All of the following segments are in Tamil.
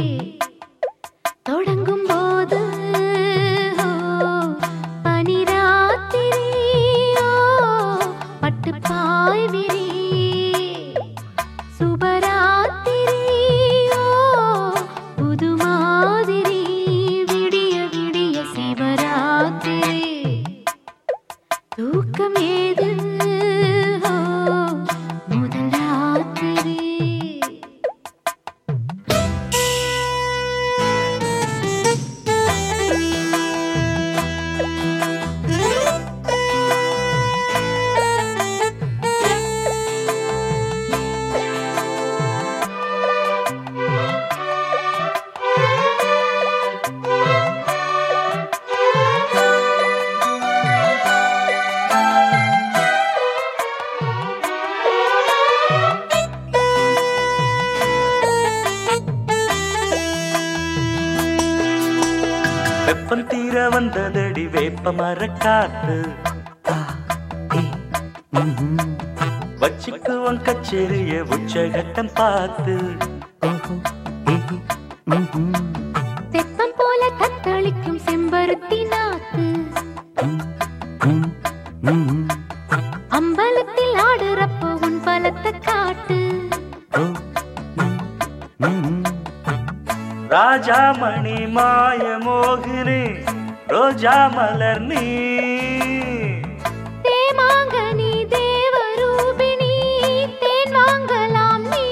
தொடங்கும் போது ஓ, பனிராத்திரி ஓ, பட்டுப் பாய் விரி. சுபராத்திரி ஓ, புது மாதிரி விடிய விடிய சிவராத்திரி தூக்கம் ஏது ஓ, முதல் ராத்திரி வெப்பம் தீர வந்ததடி வேப்ப மர காத்து வச்சுக்குவன் கச்சேரிய உச்சகட்டம் பார்த்து தெப்பம் போல தத்தளிக்கும் செம்பருத்தி நாத்து அம்பலத்தில் ஆடுறப்போ உன் பலத்தை காட்டு ராஜாமணி மாய மோகினி ரோஜா மலர் நீ தேமாங்கனி தேவரூபிணி தேன் வாங்கலாம் நீ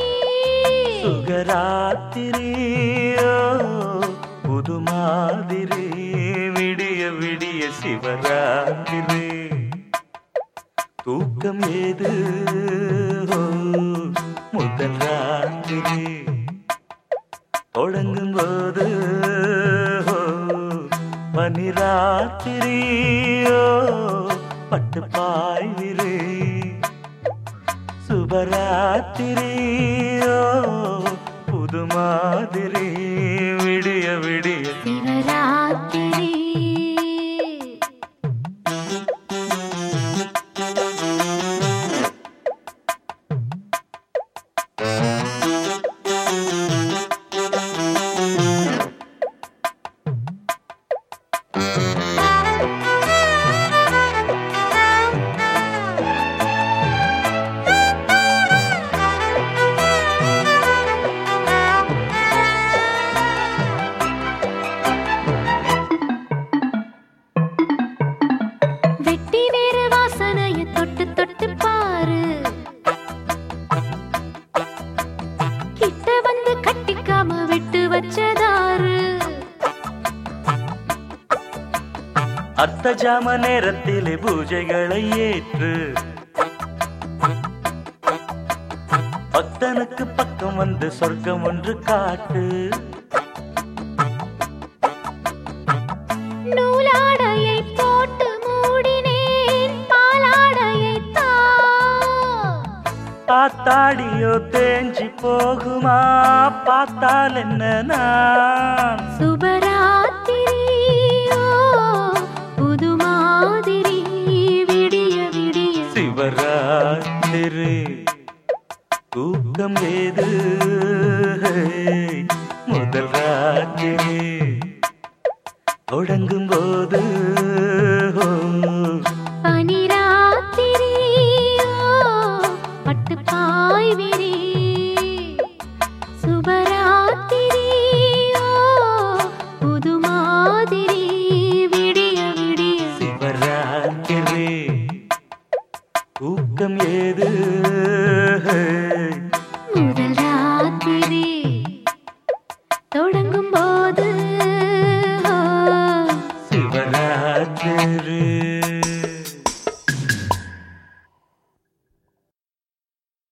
சுகராத்திரியோ புது மாதிரி விடிய விடிய சிவராத்திரி தூக்கம் ஏது ஓ, முதல் ராத்திரி தொடங்கும் போது ஓ, பனிராத்திரியோ பட்டு பாய்விரு சுபராத்திரியோ புது மாதிரி விடிய விடிய சிவராத்திரி வெட்டி வேறு வாசனைய தொட்டு தொட்டு பாரு கிட்ட வந்து கட்டிக்காம விட்டு வச்சதாரு அர்த்த ஜாம நேரத்திலே பூஜைகளை ஏற்று பக்தனுக்கு பக்கம் வந்து சொர்க்கம் ஒன்று காட்டு நூலாடையை போட்டு மூடினேன் பாலாடையை தா ஆத்தாடியோ தேஞ்சி போகுமா பார்த்தால் என்ன நான் சுபராத்திரி ஓ, புது மாதிரி விடிய விடிய சிவராத்திரி தூக்கம் ஏது முதல் ராத்திரி தொடங்கும் போது பனிராத்திரி ஓ, பட்டுப் பாய் விரி. சுபராத்திரி ஓ, புது மாதிரி விடிய விடிய சிவராத்திரி தூக்கம் ஏது முதல் ராத்திரி தொடங்கும் போது ஓ, சிவராத்திரி